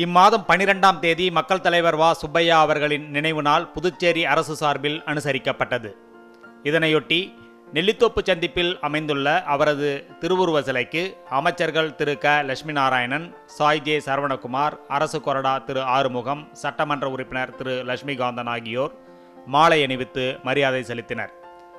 இம்மாதம் பனிரெண்டாம் தேதி மக்கள் தலைவர் வா சுப்பையா அவர்களின் நினைவு நாள் புதுச்சேரி அரசு சார்பில் அனுசரிக்கப்பட்டது இதனையொட்டி நெல்லித்தோப்பு சந்திப்பில் அமைந்துள்ள அவரது திருவுருவ சிலைக்கு அமைச்சர்கள் திரு க லட்சுமி நாராயணன் சாய் ஜே சரவணகுமார் அரசு கொறடா திரு ஆறுமுகம் சட்டமன்ற உறுப்பினர் திரு லட்சுமிகாந்தன் ஆகியோர் மாலை அணிவித்து மரியாதை செலுத்தினர்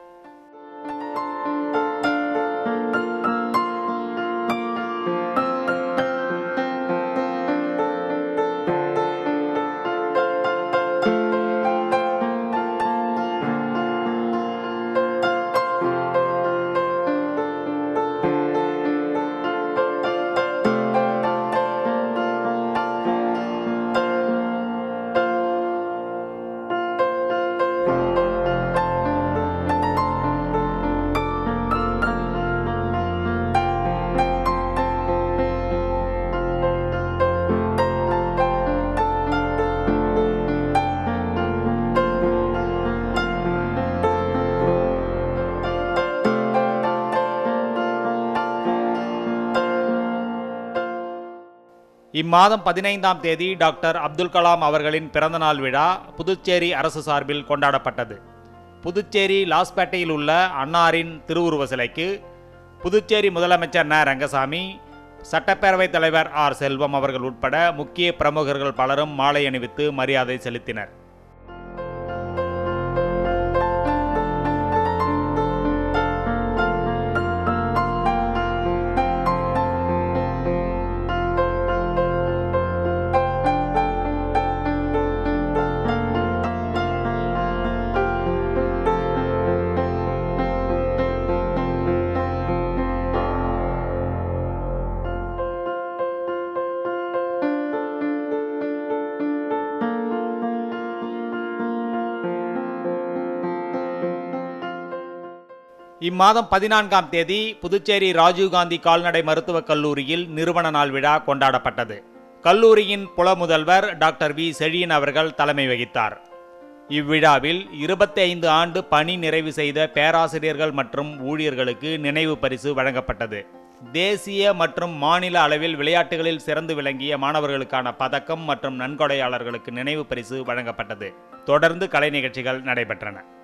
இம்மாதம் பதினைந்தாம் தேதி டாக்டர் அப்துல் கலாம் அவர்களின் பிறந்தநாள் விழா புதுச்சேரி அரசு சார்பில் கொண்டாடப்பட்டது புதுச்சேரி லாஸ்பேட்டையில் உள்ள அன்னாரின் திருவுருவ சிலைக்கு புதுச்சேரி முதலமைச்சர் ந ரங்கசாமி சட்டப்பேரவைத் தலைவர் ஆர் செல்வம் அவர்கள் உட்பட முக்கிய பிரமுகர்கள் பலரும் மாலை அணிவித்து மரியாதை செலுத்தினர் இம்மாதம் பதினான்காம் தேதி புதுச்சேரி ராஜீவ்காந்தி கால்நடை மருத்துவக் கல்லூரியில் நிறுவன நாள் விழா கொண்டாடப்பட்டது கல்லூரியின் புல முதல்வர் டாக்டர் வி செழியன் அவர்கள் தலைமை வகித்தார் இவ்விழாவில் இருபத்தி ஐந்து ஆண்டு பணி நிறைவு செய்த பேராசிரியர்கள் மற்றும் ஊழியர்களுக்கு நினைவு பரிசு வழங்கப்பட்டது தேசிய மற்றும் மாநில அளவில் விளையாட்டுகளில் சிறந்து விளங்கிய மாணவர்களுக்கான பதக்கம் மற்றும் நன்கொடையாளர்களுக்கு நினைவு பரிசு வழங்கப்பட்டது தொடர்ந்து கலை நிகழ்ச்சிகள் நடைபெற்றன